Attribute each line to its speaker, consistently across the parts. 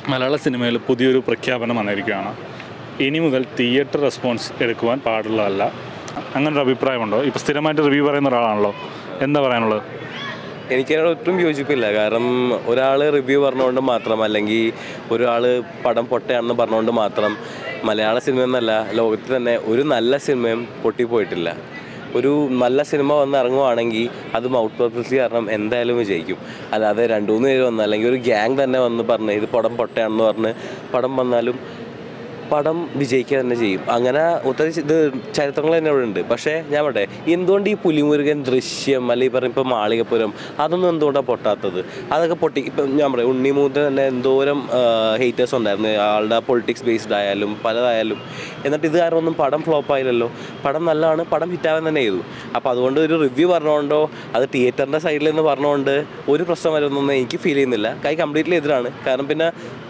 Speaker 1: മലയാള സിനിമയിൽ പുതിയൊരു പ്രഖ്യാപനം വന്നിരിക്കുകയാണ് ഇനി മുതൽ തിയേറ്റർ റെസ്പോൺസ് എടുക്കുവാൻ പാടുള്ളതല്ല അങ്ങനൊരു അഭിപ്രായമുണ്ടോ ഇപ്പോൾ സ്ഥിരമായിട്ട് റിവ്യൂ പറയുന്ന ഒരാളാണല്ലോ എന്താ പറയാനുള്ളത്
Speaker 2: എനിക്കതിനോട് ഒട്ടും യോജിപ്പില്ല കാരണം ഒരാൾ റിവ്യൂ പറഞ്ഞുകൊണ്ട് മാത്രം അല്ലെങ്കിൽ ഒരാൾ പടം പൊട്ടയാണെന്ന് പറഞ്ഞുകൊണ്ട് മാത്രം മലയാള സിനിമ എന്നല്ല ലോകത്തിൽ തന്നെ ഒരു നല്ല സിനിമയും പൊട്ടിപ്പോയിട്ടില്ല ഒരു നല്ല സിനിമ വന്ന് ഇറങ്ങുവാണെങ്കിൽ അത് മൗത്ത് പബ്ലിസിറ്റി കാരണം എന്തായാലും വിജയിക്കും അല്ലാതെ രണ്ട് മൂന്ന് പേര് വന്ന് അല്ലെങ്കിൽ ഒരു ഗ്യാങ് തന്നെ വന്ന് പറഞ്ഞ് ഇത് പടം പൊട്ടയാണെന്ന് പറഞ്ഞ് പടം വന്നാലും പടം വിജയിക്കുക തന്നെ ചെയ്യും അങ്ങനെ ഒത്തിരി ചി- ഇത് ചരിത്രങ്ങൾ തന്നെ ഇവിടെ ഉണ്ട് പക്ഷേ ഞാൻ പറയട്ടെ എന്തുകൊണ്ട് ഈ പുലിമുരുകൻ ദൃശ്യം അല്ലെങ്കിൽ പറയും ഇപ്പോൾ മാളികപ്പുരം അതൊന്നും എന്തുകൊണ്ടാണ് പൊട്ടാത്തത് അതൊക്കെ പൊട്ടി ഇപ്പം ഞാൻ പറയാം ഉണ്ണിമൂത്ത് തന്നെ എന്തോരം ഹേറ്റേഴ്സ് ഉണ്ടായിരുന്നു ആളുടെ പൊളിറ്റിക്സ് ബേസ്ഡ് ആയാലും പലതായാലും എന്നിട്ട് ഇത് കാരണം ഒന്നും പടം ഫ്ലോപ്പ് ആയില്ലല്ലോ പടം നല്ലതാണ് പടം ഹിറ്റാവാൻ തന്നെ ചെയ്തു അപ്പോൾ അതുകൊണ്ട് ഒരു റിവ്യൂ പറഞ്ഞുകൊണ്ടോ അത് തിയേറ്ററിൻ്റെ സൈഡിൽ നിന്ന് പറഞ്ഞുകൊണ്ട് ഒരു പ്രശ്നം വരുന്നൊന്നും എനിക്ക് ഫീൽ ചെയ്യുന്നില്ല കൈ കംപ്ലീറ്റ്ലി എതിരാണ് കാരണം പിന്നെ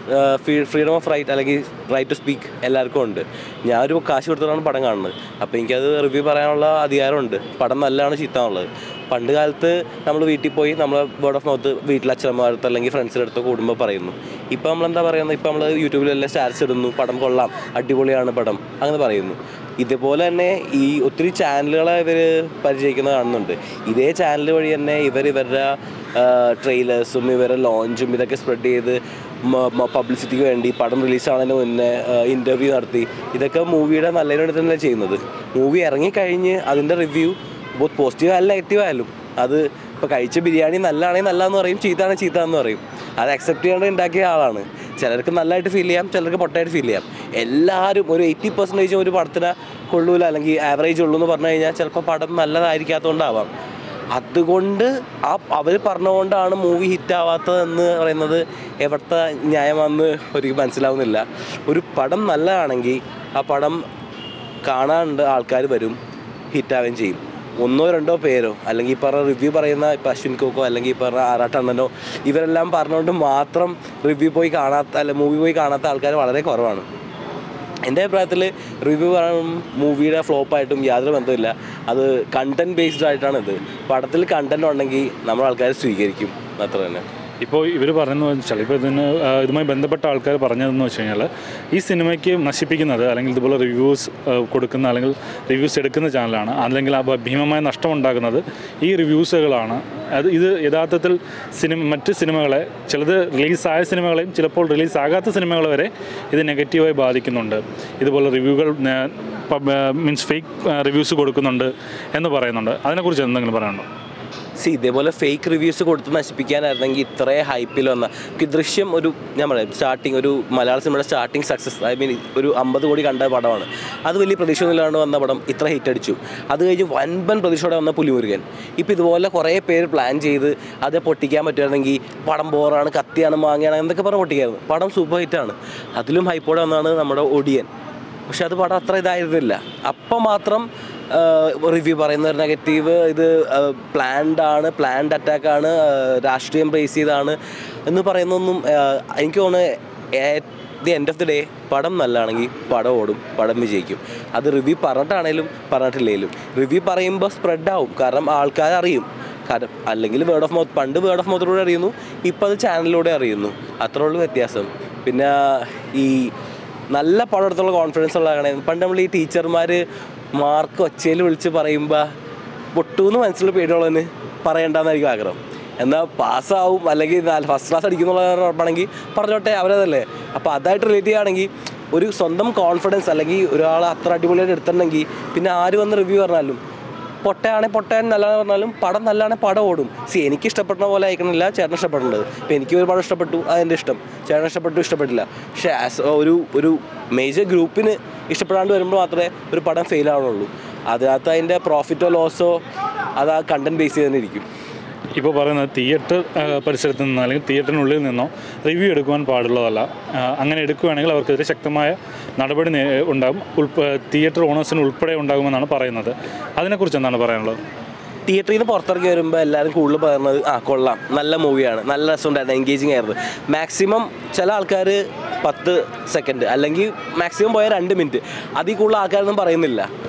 Speaker 2: ഫ്രീഡം ഓഫ് റൈറ്റ് അല്ലെങ്കിൽ റൈറ്റ് ടു സ്പീക്ക് എല്ലാവർക്കും ഉണ്ട് ഞാനൊരു കാശ് കൊടുത്തിട്ടാണ് പടം കാണുന്നത് അപ്പോൾ എനിക്കത് റിവ്യൂ പറയാനുള്ള അധികാരമുണ്ട് പടം നല്ലതാണ് ചീത്താണുള്ളത് പണ്ട് കാലത്ത് നമ്മൾ വീട്ടിൽ പോയി നമ്മൾ വേർഡ് ഓഫ് മൗത്ത് വീട്ടിലെ അച്ഛനമ്മമാരടുത്ത് അല്ലെങ്കിൽ ഫ്രണ്ട്സിൻ്റെ അടുത്ത് കൂടുമ്പോൾ പറയുന്നു ഇപ്പോൾ നമ്മൾ എന്താ പറയുന്നത് ഇപ്പോൾ നമ്മൾ യൂട്യൂബിലെല്ലാം സ്റ്റാറ്റസ് ഇടുന്നു പടം കൊള്ളാം അടിപൊളിയാണ് പടം അങ്ങനെ പറയുന്നു ഇതുപോലെ തന്നെ ഈ ഒത്തിരി ചാനലുകളെ ഇവർ പരിചയിക്കുന്നത് കാണുന്നുണ്ട് ഇതേ ചാനൽ വഴി തന്നെ ഇവർ ഇവരുടെ ട്രെയിലേഴ്സും ഇവരുടെ ലോഞ്ചും ഇതൊക്കെ സ്പ്രെഡ് ചെയ്ത് പബ്ലിസിറ്റിക്ക് വേണ്ടി പടം റിലീസാണതിന് മുന്നേ ഇൻ്റർവ്യൂ നടത്തി ഇതൊക്കെ മൂവിയുടെ നല്ലതിന് വേണ്ടി തന്നെ ചെയ്യുന്നത് മൂവി ഇറങ്ങിക്കഴിഞ്ഞ് അതിൻ്റെ റിവ്യൂ ബോത്ത് പോസിറ്റീവ് ആയാലും നെഗറ്റീവ് ആയാലും അത് ഇപ്പോൾ കഴിച്ച ബിരിയാണി നല്ലതാണെങ്കിൽ നല്ലതെന്ന് പറയും ചീത്തയാണെങ്കിൽ ചീത്ത എന്ന് പറയും അത് അക്സെപ്റ്റ് ചെയ്യാണ്ട് ഉണ്ടാക്കിയ ആളാണ് ചിലർക്ക് നല്ലതായിട്ട് ഫീൽ ചെയ്യാം ചിലർക്ക് പൊട്ടയായിട്ട് ഫീൽ ചെയ്യാം എല്ലാവരും ഒരു എയ്റ്റി പെർസെൻറ്റേജ് ഒരു പടത്തിന് കൊള്ളൂല അല്ലെങ്കിൽ ആവറേജ് ഉള്ളൂ എന്ന് പറഞ്ഞു കഴിഞ്ഞാൽ ചിലപ്പോൾ പടം നല്ലതായിരിക്കാത്തതുകൊണ്ടാവാം അതുകൊണ്ട് ആ അവർ പറഞ്ഞുകൊണ്ടാണ് മൂവി ഹിറ്റാവാത്തതെന്ന് പറയുന്നത് എവിടുത്തെ ന്യായമാണെന്ന് ഒരിക്കലും മനസ്സിലാവുന്നില്ല ഒരു പടം നല്ലതാണെങ്കിൽ ആ പടം കാണാണ്ട് ആൾക്കാർ വരും ഹിറ്റാവുകയും ചെയ്യും ഒന്നോ രണ്ടോ പേരോ അല്ലെങ്കിൽ ഈ പറഞ്ഞ റിവ്യൂ പറയുന്ന ഇപ്പം അശ്വിൻ കോക്കോ അല്ലെങ്കിൽ ഈ പറഞ്ഞ ആറാട്ടണ്ണനോ ഇവരെല്ലാം പറഞ്ഞുകൊണ്ട് മാത്രം റിവ്യൂ പോയി കാണാത്ത അല്ല മൂവി പോയി കാണാത്ത ആൾക്കാർ വളരെ കുറവാണ് എൻ്റെ അഭിപ്രായത്തിൽ റിവ്യൂ പറയും മൂവിയുടെ ഫ്ലോപ്പായിട്ടും യാതൊരു ബന്ധമില്ല അത് കണ്ടന്റ് ബേസ്ഡ് ആയിട്ടാണ് ഇത് പടത്തിൽ കണ്ടന്റ് ഉണ്ടെങ്കിൽ നമ്മൾ ആൾക്കാർ സ്വീകരിക്കും അത്ര തന്നെ
Speaker 1: ഇപ്പോൾ ഇവർ പറയുന്നത് വെച്ചാൽ ഇപ്പോൾ ഇതിന് ആ, ഇതുമായി ബന്ധപ്പെട്ട ആൾക്കാർ പറഞ്ഞതെന്ന് വെച്ച് കഴിഞ്ഞാൽ ഈ സിനിമയ്ക്ക് നശിപ്പിക്കുന്നത് അല്ലെങ്കിൽ ഇതുപോലെ റിവ്യൂസ് കൊടുക്കുന്ന അല്ലെങ്കിൽ റിവ്യൂസ് എടുക്കുന്ന ചാനലാണ് അല്ലെങ്കിൽ ആ ഭീമമായ നഷ്ടം ഉണ്ടാക്കുന്നത് ഈ റിവ്യൂസുകളാണ് അത് ഇത് യഥാർത്ഥത്തിൽ സിനിമ മറ്റ് സിനിമകളെ ചിലത് റിലീസായ സിനിമകളെയും ചിലപ്പോൾ റിലീസാകാത്ത സിനിമകൾ വരെ ഇത് നെഗറ്റീവായി ബാധിക്കുന്നുണ്ട് ഇതുപോലെ റിവ്യൂകൾ മീൻസ് ഫേക്ക് റിവ്യൂസ് കൊടുക്കുന്നുണ്ട് എന്ന് പറയുന്നുണ്ട് അതിനെക്കുറിച്ച് എന്തെങ്കിലും പറയാനുണ്ടോ
Speaker 2: സി ഇതേപോലെ ഫേക്ക് റിവ്യൂസ് കൊടുത്ത് നശിപ്പിക്കാനായിരുന്നെങ്കിൽ ഇത്രയും ഹൈപ്പിൽ വന്ന ഈ ദൃശ്യം ഒരു ഞാൻ പറയാം സ്റ്റാർട്ടിങ് ഒരു മലയാള സിനിമയുടെ സ്റ്റാർട്ടിങ് സക്സസ് ഐ മീൻ ഒരു അമ്പത് കോടി കണ്ട പടമാണ് അത് വലിയ പ്രതീക്ഷയൊന്നുമില്ലാണ്ട് വന്ന പടം ഇത്ര ഹിറ്റ് അടിച്ചു അത് കഴിഞ്ഞ് വൻപൻ പ്രതീക്ഷയോടെ വന്ന പുലിമുരുകൻ ഇപ്പോൾ ഇതുപോലെ കുറേ പേര് പ്ലാൻ ചെയ്ത് അത് പൊട്ടിക്കാൻ പറ്റുമായിരുന്നെങ്കിൽ പടം ബോറാണ് കത്തിയാണ് മാങ്ങയാണ് എന്നൊക്കെ പറഞ്ഞ് പൊട്ടിക്കായിരുന്നു പടം സൂപ്പർ ഹിറ്റാണ് അതിലും ഹൈപ്പോടെ വന്നതാണ് നമ്മുടെ ഒടിയൻ പക്ഷെ അത് പടം അത്ര ഇതായിരുന്നില്ല അപ്പം മാത്രം റിവ്യൂ പറയുന്ന ഒരു നെഗറ്റീവ് ഇത് പ്ലാൻഡ് ആണ് പ്ലാൻഡ് അറ്റാക്ക് ആണ് ആ, രാഷ്ട്രീയം ബേസ് ചെയ്താണ് എന്ന് പറയുന്നൊന്നും ആ, എനിക്ക് തോന്നുന്നു the end of the day പടം നല്ലതാണെങ്കിൽ പടം ഓടും പടം വിജയിക്കും അത് റിവ്യൂ പറഞ്ഞിട്ടാണേലും പറഞ്ഞിട്ടില്ലെങ്കിലും റിവ്യൂ പറയുമ്പോൾ സ്പ്രെഡ് ആവും കാരണം ആൾക്കാർ അറിയും കാരണം അല്ലെങ്കിൽ വേർഡ് ഓഫ് മൗത്ത് പണ്ട് വേർഡ് ഓഫ് മൗത്തിലൂടെ അറിയുന്നു ഇപ്പോൾ അത് ചാനലിലൂടെ അറിയുന്നു അത്രേ ഉള്ളൂ വ്യത്യാസം പിന്നെ ഈ നല്ല പടം എടുത്തുള്ള കോൺഫിഡൻസ് ഉള്ളതാണ് പണ്ട് നമ്മൾ ഈ ടീച്ചർമാർ മാർക്ക് ഒച്ചയിൽ വിളിച്ച് പറയുമ്പോൾ പൊട്ടൂന്ന് മനസ്സിൽ പേടിയുള്ളവന് പറയണ്ടെന്നായിരിക്കും ആഗ്രഹം എന്നാൽ പാസ്സാവും അല്ലെങ്കിൽ ഫസ്റ്റ് ക്ലാസ് അടിക്കുന്നുള്ള ഉറപ്പാണെങ്കിൽ പറഞ്ഞോട്ടെ അവരതല്ലേ അപ്പോൾ അതായിട്ട് റിലേറ്റ് ചെയ്യുകയാണെങ്കിൽ ഒരു സ്വന്തം കോൺഫിഡൻസ് അല്ലെങ്കിൽ ഒരാൾ അത്ര അടിപൊളിയായിട്ട് എടുത്തിട്ടുണ്ടെങ്കിൽ പിന്നെ ആര് വന്ന് റിവ്യൂ പറഞ്ഞാലും പൊട്ടയാണെ പൊട്ടയാൻ നല്ലതെന്ന് പറഞ്ഞാലും പടം നല്ലതാണെ പടം ഓടും സി എനിക്ക് ഇഷ്ടപ്പെട്ട പോലെ അയക്കണില്ല ചേട്ടൻ ഇഷ്ടപ്പെടേണ്ടത് ഇപ്പം എനിക്ക് ഒരു പടം ഇഷ്ടപ്പെട്ടു അതെൻ്റെ ഇഷ്ടം ചേട്ടൻ ഇഷ്ടപ്പെട്ടു ഇഷ്ടപ്പെട്ടില്ല പക്ഷേ ആസ് ഒരു ഒരു മേജർ ഗ്രൂപ്പിന് ഇഷ്ടപ്പെടാണ്ട് വരുമ്പോൾ മാത്രമേ ഒരു പടം ഫെയിൽ ആവുന്നുള്ളൂ അതിനകത്ത് അതിൻ്റെ പ്രോഫിറ്റോ ലോസോ അത് ആ കണ്ടന്റ് ബേസ് ചെയ്ത് തന്നെ ഇരിക്കും
Speaker 1: ഇപ്പോൾ പറയുന്നത് തിയേറ്റർ ആ, പരിസരത്ത് നിന്നോ അല്ലെങ്കിൽ തിയേറ്ററിനുള്ളിൽ നിന്നോ റിവ്യൂ എടുക്കുവാൻ പാടുള്ളതല്ല ആ, അങ്ങനെ എടുക്കുകയാണെങ്കിൽ അവർക്കെതിരെ ശക്തമായ നടപടി നേ- ഉണ്ടാകും ഉൾപ്പ തിയേറ്റർ ഓണേഴ്സിന് ഉൾപ്പെടെ ഉണ്ടാകുമെന്നാണ് പറയുന്നത് അതിനെക്കുറിച്ച് എന്താണ് പറയാനുള്ളത്
Speaker 2: തിയേറ്ററിൽ നിന്ന് പുറത്തിറങ്ങി വരുമ്പോൾ എല്ലാവരും കൂടുതൽ പറയുന്നത് ആ കൊള്ളാം നല്ല മൂവിയാണ് നല്ല രസമുണ്ടായിരുന്നു എൻഗേജിങ് ആയിരുന്നു മാക്സിമം ചില ആൾക്കാർ പത്ത് സെക്കൻഡ് അല്ലെങ്കിൽ മാക്സിമം പോയ രണ്ട് മിനിറ്റ് അതിൽ കൂടുതൽ ആൾക്കാരൊന്നും പറയുന്നില്ല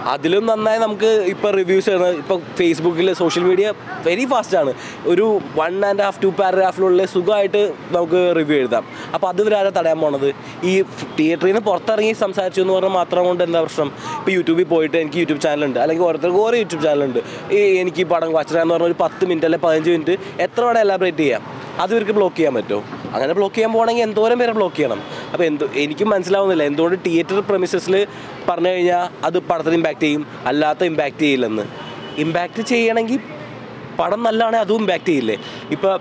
Speaker 2: അതിലും നന്നായി നമുക്ക് ഇപ്പോൾ റിവ്യൂസ് ഇപ്പോൾ ഫേസ്ബുക്കിൽ സോഷ്യൽ മീഡിയ വെരി ഫാസ്റ്റാണ് ഒരു വൺ ആൻഡ് ഹാഫ് ടു പാരഗ്രാഫിനുള്ളിൽ സുഖമായിട്ട് നമുക്ക് റിവ്യൂ എഴുതാം അപ്പോൾ അത് ഇവരാരെ തടയാൻ പോണത് ഈ തിയേറ്ററിൽ നിന്ന് പുറത്തിറങ്ങി സംസാരിച്ചു എന്ന് പറഞ്ഞാൽ മാത്രം കൊണ്ട് എന്താ പ്രശ്നം ഇപ്പോൾ യൂട്യൂബിൽ പോയിട്ട് എനിക്ക് യൂട്യൂബ് ചാനലുണ്ട് അല്ലെങ്കിൽ ഓരോരുത്തർക്ക് ഓരോ യൂട്യൂബ് ചാനലുണ്ട് ഈ എനിക്ക് ഈ പടം വച്ചതെന്ന് പറഞ്ഞാൽ ഒരു പത്ത് മിനിറ്റ് അല്ലെങ്കിൽ പതിനഞ്ച് മിനിറ്റ് എത്ര വേണം എലാബറേറ്റ് ചെയ്യാം അത് ഇവർക്ക് ബ്ലോക്ക് ചെയ്യാൻ പറ്റുമോ അങ്ങനെ ബ്ലോക്ക് ചെയ്യാൻ പോകണമെങ്കിൽ എന്തോരം പേരെ ബ്ലോക്ക് ചെയ്യണം അപ്പോൾ എന്തോ എനിക്കും മനസ്സിലാവുന്നില്ല എന്തുകൊണ്ട് തിയേറ്റർ പ്രമിസസിൽ പറഞ്ഞു കഴിഞ്ഞാൽ അത് പടത്തിന് ഇമ്പാക്റ്റ് ചെയ്യും അല്ലാത്ത ഇമ്പാക്റ്റ് ചെയ്യില്ലെന്ന് ഇമ്പാക്റ്റ് ചെയ്യണമെങ്കിൽ പടം നല്ലതാണെങ്കിൽ അതും ഇമ്പാക്റ്റ് ചെയ്യില്ലേ ഇപ്പോൾ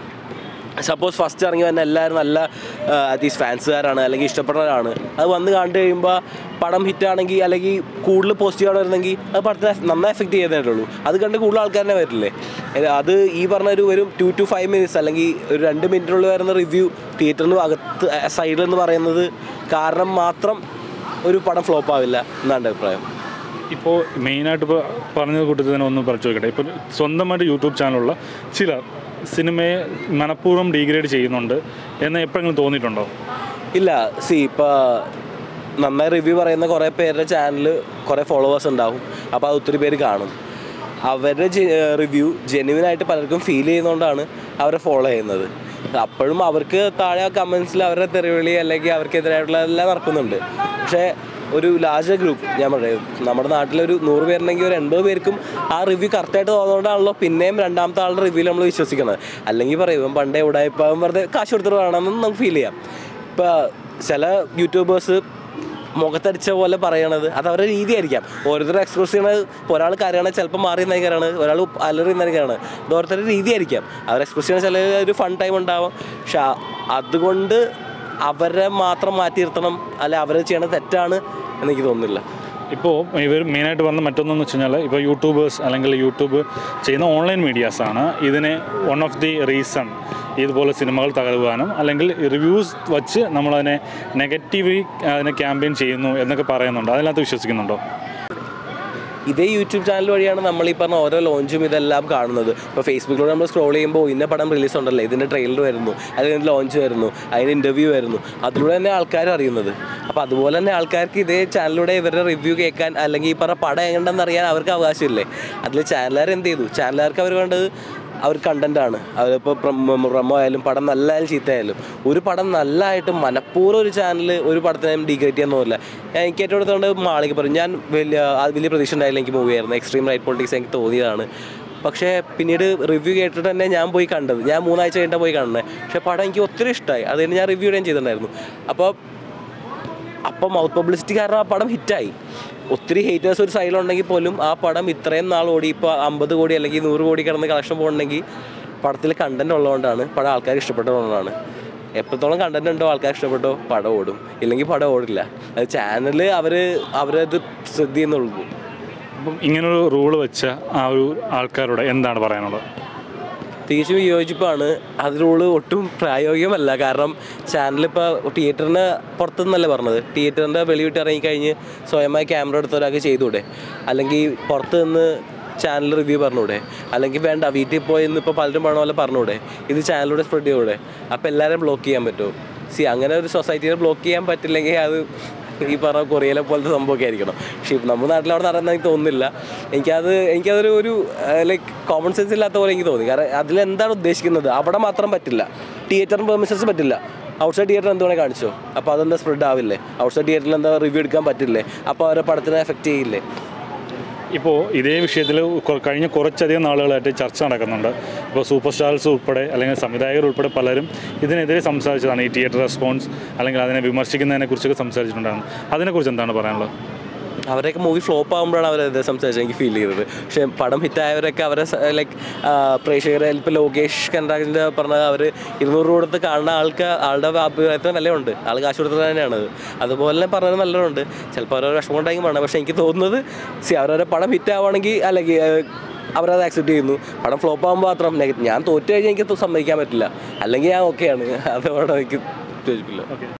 Speaker 2: സപ്പോസ് ഫസ്റ്റ് ഇറങ്ങി വന്ന എല്ലാവരും നല്ല അറ്റ്ലീസ്റ്റ് ഫാൻസുകാരാണ് അല്ലെങ്കിൽ ഇഷ്ടപ്പെടുന്നവരാണ് അത് വന്ന് കണ്ടു കഴിയുമ്പോൾ പടം ഹിറ്റാണെങ്കിൽ അല്ലെങ്കിൽ കൂടുതൽ പോസിറ്റീവാണ് വരുന്നെങ്കിൽ അത് പടത്തെ നന്നായി എഫക്റ്റ് ചെയ്യുന്നതായിട്ടുള്ളൂ അത് കണ്ട് കൂടുതൽ ആൾക്കാരനെ വരില്ലേ ഏ, അത് ഈ പറഞ്ഞ ഒരു വരും ടു ടു ഫൈവ് മിനിറ്റ്സ് അല്ലെങ്കിൽ ഒരു രണ്ട് മിനിറ്റിനുള്ളിൽ വരുന്ന റിവ്യൂ തിയേറ്ററിന് അകത്ത് സൈഡിൽ എന്ന് പറയുന്നത് കാരണം മാത്രം ഒരു പടം ഫ്ലോപ്പ് ആവില്ല എന്നാണ് എൻ്റെ അഭിപ്രായം
Speaker 1: ഇപ്പോൾ മെയിനായിട്ട് ഇപ്പോൾ പറഞ്ഞ കൂട്ടത്തിൽ തന്നെ ഒന്ന് പറഞ്ഞു ചോദിക്കട്ടെ ഇപ്പോൾ സ്വന്തമായിട്ട് യൂട്യൂബ് ചാനലുള്ള ചിലർ സിനിമയെ മനഃപൂർവ്വം ഡീഗ്രേഡ് ചെയ്യുന്നുണ്ട് എന്ന് എപ്പോഴെങ്കിലും തോന്നിയിട്ടുണ്ടോ
Speaker 2: ഇല്ല സി ഇപ്പോൾ നന്നായി റിവ്യൂ പറയുന്ന കുറേ പേരുടെ ചാനൽ കുറേ ഫോളോവേഴ്സ് ഉണ്ടാവും അപ്പോൾ അത് ഒത്തിരി പേര് കാണും അവരുടെ റിവ്യൂ ജെന്യുവനായിട്ട് പലർക്കും ഫീൽ ചെയ്യുന്നതുകൊണ്ടാണ് അവരെ ഫോളോ ചെയ്യുന്നത് അപ്പോഴും അവർക്ക് താഴെ കമൻസിൽ അവരുടെ തെറിവിളി അല്ലെങ്കിൽ അവർക്കെതിരായിട്ടുള്ള എല്ലാം നടക്കുന്നുണ്ട് പക്ഷേ ഒരു ലാർജർ ഗ്രൂപ്പ് ഞാൻ പറയാം നമ്മുടെ നാട്ടിലൊരു നൂറ് പേരുണ്ടെങ്കിൽ ഒരു എൺപത് പേർക്കും ആ റിവ്യൂ കറക്റ്റായിട്ട് തോന്നുന്നതുകൊണ്ടാണല്ലോ പിന്നെയും രണ്ടാമത്തെ ആളുടെ റിവ്യൂ നമ്മൾ വിശ്വസിക്കുന്നത് അല്ലെങ്കിൽ പറയും ഇവൻ പണ്ടേ ഇവിടെ ഇപ്പം വെറുതെ കാശ് കൊടുത്തിട്ട് വേണമെന്ന് നമുക്ക് ഫീൽ ചെയ്യാം ഇപ്പോൾ ചില യൂട്യൂബേഴ്സ് മുഖത്തടിച്ച പോലെ പറയണത് അത് അവരുടെ രീതിയായിരിക്കാം ഓരോരുത്തർ എക്സ്പ്രസ് ചെയ്യണത് ഇപ്പോൾ ഒരാൾ കരയണത് ചിലപ്പോൾ മാറി നിന്നേക്കാണ് ഒരാൾ അലറി നിന്നേക്കാണ് ഇത് ഓരോരുത്തരുടെ രീതിയായിരിക്കാം അവർ എക്സ്പ്രസ് ചെയ്യണ ചില ഒരു ഫൺ ടൈം ഉണ്ടാവും പക്ഷെ ആ- അതുകൊണ്ട് അവരെ മാത്രം മാറ്റി നിർത്തണം അല്ലെ അവരെ ചെയ്യണത് തെറ്റാണ് എന്നെനിക്ക് തോന്നുന്നില്ല
Speaker 1: ഇപ്പോൾ ഇവർ മെയിനായിട്ട് പറഞ്ഞ മറ്റൊന്നെന്ന് വെച്ച് കഴിഞ്ഞാൽ ഇപ്പോൾ യൂട്യൂബേഴ്സ് അല്ലെങ്കിൽ യൂട്യൂബ് ചെയ്യുന്ന ഓൺലൈൻ മീഡിയാസാണ് ഇതിനെ വൺ ഓഫ് ദി റീസൺ ഇതുപോലെ സിനിമകൾ തകരുവാനും അല്ലെങ്കിൽ റിവ്യൂസ് വച്ച് നമ്മളതിനെ നെഗറ്റീവ് അതിനെ ക്യാമ്പയിൻ ചെയ്യുന്നു എന്നൊക്കെ പറയുന്നുണ്ട് അതിനകത്ത് വിശ്വസിക്കുന്നുണ്ടോ
Speaker 2: ഇതേ യൂട്യൂബ് ചാനൽ വഴിയാണ് നമ്മൾ ഈ പറഞ്ഞ ഓരോ ലോഞ്ചും ഇതെല്ലാം കാണുന്നത് ഇപ്പോൾ ഫേസ്ബുക്കിലൂടെ നമ്മൾ സ്ക്രോൾ ചെയ്യുമ്പോൾ ഇന്ന പടം റിലീസ് ഉണ്ടല്ലോ ഇതിൻ്റെ ട്രെയിലർ വരുന്നു അതിന് ലോഞ്ച് വരുന്നു അതിന് ഇൻ്റർവ്യൂ വരുന്നു അതിലൂടെ തന്നെ ആൾക്കാർ അറിയുന്നത് അപ്പോൾ അതുപോലെ തന്നെ ആൾക്കാർക്ക് ഇതേ ചാനലിലൂടെ ഇവരുടെ റിവ്യൂ കേൾക്കാൻ അല്ലെങ്കിൽ ഈ പറഞ്ഞ പടം എങ്ങനെയെന്ന് അറിയാൻ അവർക്ക് അവകാശമില്ലേ അതിൽ ചാനലുകാർ എന്ത് ചെയ്തു ചാനലുകാർക്ക് അവർ വേണ്ടത് അവർ കണ്ടൻറ്റാണ് അതിപ്പോൾ പ്രമോ ആയാലും പടം നല്ലതായാലും ചീത്തയായാലും ഒരു പടം നല്ലതായിട്ട് മനഃപൂർവ്വം ഒരു ചാനൽ ഒരു പടത്തിനെ ഡീഗ്രേറ്റ് ചെയ്യാൻ തോന്നില്ല ഞാൻ എനിക്ക് ഏറ്റവും അടുത്തുകൊണ്ട് മാളിക പറയും ഞാൻ വലിയ അത് വലിയ പ്രതീക്ഷ ഉണ്ടായില്ല എനിക്ക് മൂവി ആയിരുന്നു എക്സ്ട്രീം റൈറ്റ് പൊളിറ്റിക്സ് എനിക്ക് തോന്നിയതാണ് പക്ഷേ പിന്നീട് റിവ്യൂ കേട്ടിട്ട് തന്നെ ഞാൻ പോയി കണ്ടത് ഞാൻ മൂന്നാഴ്ച കഴിഞ്ഞിട്ടാണ് പോയി കാണുന്നത് പക്ഷേ പടം എനിക്ക് ഒത്തിരി ഇഷ്ടമായി അതുകൊണ്ട് ഞാൻ റിവ്യൂ ഇടുകയും ചെയ്തിട്ടുണ്ടായിരുന്നു അപ്പോൾ അപ്പോൾ മൗത്ത് പബ്ലിസിറ്റി കാരണം ആ പടം ഹിറ്റായി ഒത്തിരി ഹേറ്റേഴ്സ് ഒരു സൈഡിലുണ്ടെങ്കിൽ പോലും ആ പടം ഇത്രയും നാൾ ഓടി ഇപ്പോൾ അമ്പത് കോടി അല്ലെങ്കിൽ നൂറ് കോടി കിടന്ന് കളക്ഷൻ പോകണമെങ്കിൽ പടത്തിൽ കണ്ടന്റ് ഉള്ളതുകൊണ്ടാണ് പടം ആൾക്കാർക്ക് ഇഷ്ടപ്പെട്ടതുകൊണ്ടാണ് എത്രത്തോളം കണ്ടന്റ് ഉണ്ടോ ആൾക്കാർക്ക് ഇഷ്ടപ്പെട്ടോ പടം ഓടും ഇല്ലെങ്കിൽ പടം ഓടില്ല അത് ചാനൽ അവർ അവരത് ശ്രദ്ധ ചെയ്യുന്നുള്ളൂ
Speaker 1: അപ്പം ഇങ്ങനൊരു റൂൾ വെച്ച ആ ഒരു ആൾക്കാരോട് എന്താണ് പറയാനുള്ളത്
Speaker 2: തികച്ചും വിയോജിപ്പാണ് അതിനോട് ഒട്ടും പ്രായോഗികമല്ല കാരണം ചാനൽ ഇപ്പോൾ തിയേറ്ററിന് പുറത്തുനിന്നല്ലേ പറഞ്ഞത് തിയേറ്ററിൻ്റെ വെളിവിട്ട് ഇറങ്ങിക്കഴിഞ്ഞ് സ്വയമായി ക്യാമറ എടുത്ത ഒരാൾക്ക് ചെയ്തൂടെ അല്ലെങ്കിൽ പുറത്ത് നിന്ന് ചാനൽ റിവ്യൂ പറഞ്ഞൂടെ അല്ലെങ്കിൽ വേണ്ട വീട്ടിൽ പോയി ഇന്ന് ഇപ്പോൾ പലരും പറഞ്ഞ പോലെ പറഞ്ഞൂടെ ഇത് ചാനലിലൂടെ സ്പ്രെഡ് ചെയ്യൂടെ അപ്പോൾ എല്ലാവരും ബ്ലോക്ക് ചെയ്യാൻ പറ്റുമോ സി അങ്ങനെ ഒരു സൊസൈറ്റിയെ ബ്ലോക്ക് ചെയ്യാൻ പറ്റില്ലെങ്കിൽ അത് ഈ പറഞ്ഞ കൊറിയയിലെ പോലത്തെ സംഭവമൊക്കെ ആയിരിക്കണം പക്ഷേ ഇപ്പം നമ്മുടെ നാട്ടിൽ അവിടെ നടന്ന എനിക്ക് തോന്നുന്നില്ല എനിക്കത് എനിക്കതൊരു ഒരു ലൈക്ക് കോമൺ സെൻസ് ഇല്ലാത്ത പോലെ എനിക്ക് തോന്നി കാരണം അതിലെന്താണ് ഉദ്ദേശിക്കുന്നത് അവിടെ മാത്രം പറ്റില്ല തിയേറ്ററിന് പെർമിഷൻസ് പറ്റില്ല ഔട്ട്സൈഡ് തിയേറ്റർ എന്തുവേണേ കാണിച്ചോ അപ്പോൾ അതെന്താ സ്പ്രെഡ് ആവില്ലേ ഔട്ട്സൈഡ് തിയേറ്ററിൽ എന്താ റിവ്യൂ എടുക്കാൻ പറ്റില്ലേ അപ്പോൾ അവരെ പടത്തിനെ എഫക്റ്റ് ചെയ്യില്ലേ
Speaker 1: ഇപ്പോൾ ഇതേ വിഷയത്തിൽ കഴിഞ്ഞ കുറച്ചധികം നാളുകളായിട്ട് ചർച്ച നടക്കുന്നുണ്ട് ഇപ്പോൾ സൂപ്പർ സ്റ്റാർസ് ഉൾപ്പെടെ അല്ലെങ്കിൽ സംവിധായകർ ഉൾപ്പെടെ പലരും ഇതിനെതിരെ സംസാരിച്ചതാണ് ഈ തിയേറ്റർ റെസ്പോൺസ് അല്ലെങ്കിൽ അതിനെ വിമർശിക്കുന്നതിനെ കുറിച്ചൊക്കെ സംസാരിച്ചിട്ടുണ്ടായിരുന്നു അതിനെക്കുറിച്ച് എന്താണ് പറയാനുള്ളത്
Speaker 2: അവരൊക്കെ മൂവി ഫ്ലോപ്പ് ആകുമ്പോഴാണ് അവരത് സംസാരിച്ചത് എനിക്ക് ഫീൽ ചെയ്തത് പക്ഷേ പടം ഹിറ്റായവരൊക്കെ അവരെ ലൈക്ക് പ്രേക്ഷകരെ ഇപ്പോൾ ലോകേഷ് കനരാജിൻ്റെ പറഞ്ഞത് അവർ ഇരുന്നൂറ് രൂപ കൊടുത്ത് കാണുന്ന ആൾക്ക് ആളുടെ അഭിപ്രായത്തിൽ നല്ല ഉണ്ട് ആൾ കാശ് കൊടുത്തത് തന്നെയാണ് അത് അതുപോലെ തന്നെ പറഞ്ഞത് നല്ലതുണ്ട് ചിലപ്പോൾ അവരവർ വിഷമം ഉണ്ടായെങ്കിൽ പറയണം പക്ഷേ എനിക്ക് തോന്നുന്നത് സി അവരവരെ പടം ഹിറ്റ് ആവുകയാണെങ്കിൽ അല്ലെങ്കിൽ ഏഹ്, അവരത് ആക്സെപ്റ്റ് ചെയ്യുന്നു പടം ഫ്ലോപ്പ് ആകുമ്പോൾ മാത്രം നെഗറ്റീവ് ഞാൻ തോറ്റു കഴിഞ്ഞാൽ എനിക്ക് സമ്മതിക്കാൻ പറ്റില്ല അല്ലെങ്കിൽ ഞാൻ ഓക്കെയാണ് അതോടെ എനിക്ക് യോജിപ്പില്ല
Speaker 1: ഓക്കെ